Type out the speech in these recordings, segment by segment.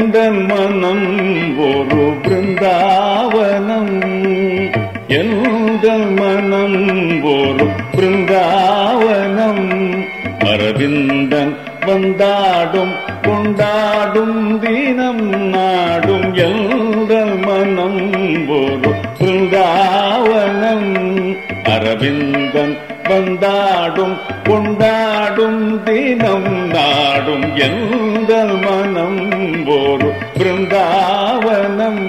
எந்த மனம் ஒரு பிருந்தாவனம் எந்த மனம் ஒரு பிருந்தாவனம் அரவிந்தன் வந்தாடும் கொண்டாடும் தினம் நாடும் எந்த மனம் ஒரு பிருந்தாவனம் அரவிந்தன் வந்தாடும் கொண்டாடும் தினம் நாடும் எந்த மனம் ஒரு பிருந்தாவனம்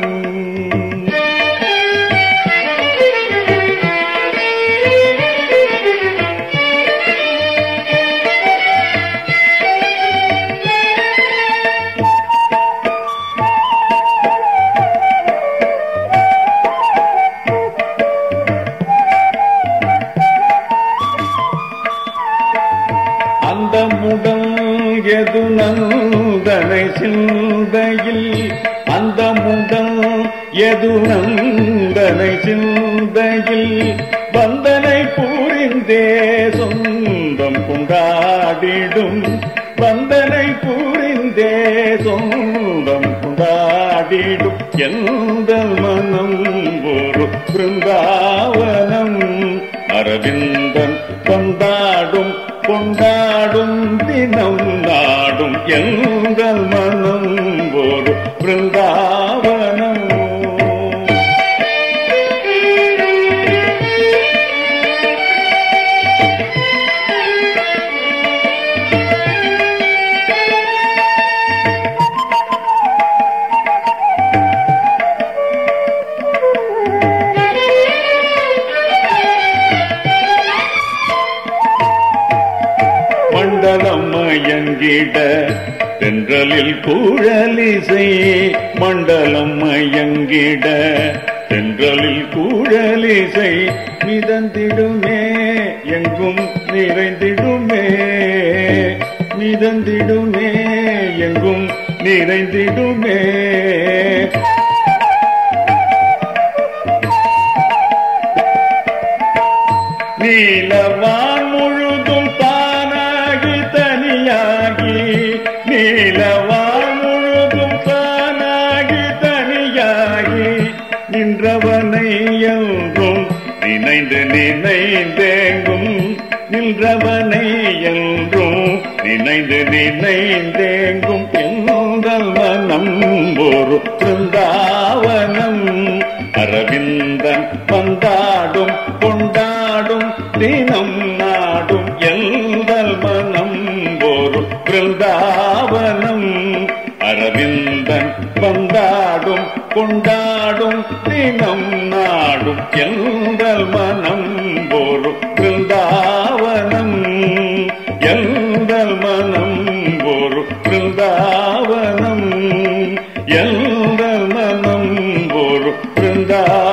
அந்த முடம் எது நந்தனை சிந்தையில் அந்த முடம் எது நந்தனை சிந்தையில் வந்தனை புரிந்தே சொந்தம் கொண்டாடிடும் வந்தனை புரிந்தே சொந்தம் கொண்டாடிடும் எந்த மனம் ஒரு பிருந்தாவனம் அரவிந்தன் கொண்டாடும் கொண்டாடும் தினம் நாடும் எங்கள் மனம் ஒரு பிருந்தாவனம் மண்டலம் மயங்கிட தென்றலில் கூழலிசை மண்டலம் மயங்கிட தென்றலில் கூழலிசை மிதந்திடுமே எங்கும் நிறைந்திடுமே மிதந்திடுமே எங்கும் நிறைந்திடுமே நீலவான் முழுதும் தானாகி தனியாகி நீலவான் முழுதும் தானாகி தனியாகி நின்றவனை என்றும் நினைந்து நினைந்தேங்கும் நின்றவனை என்றும் நினைந்து நினைந்தேங்கும் எங்கள் மனம் ஒரு பிருந்தாவனம் அரவிந்தன் வந்தாடும் கொண்டாடும் தினம் நாடும் எங்கள் மனம் ஒரு பிருந்தாவனம் அரவிந்தன் வந்தாடும் கொண்டாடும் தினம் நாடும் எங்கள் மனம் ஒரு பிருந்தாவனம் எங்கள் மனம் ஒரு பிருந்தாவனம் எங்கள் மனம் ஒரு பிருந்தாவனம்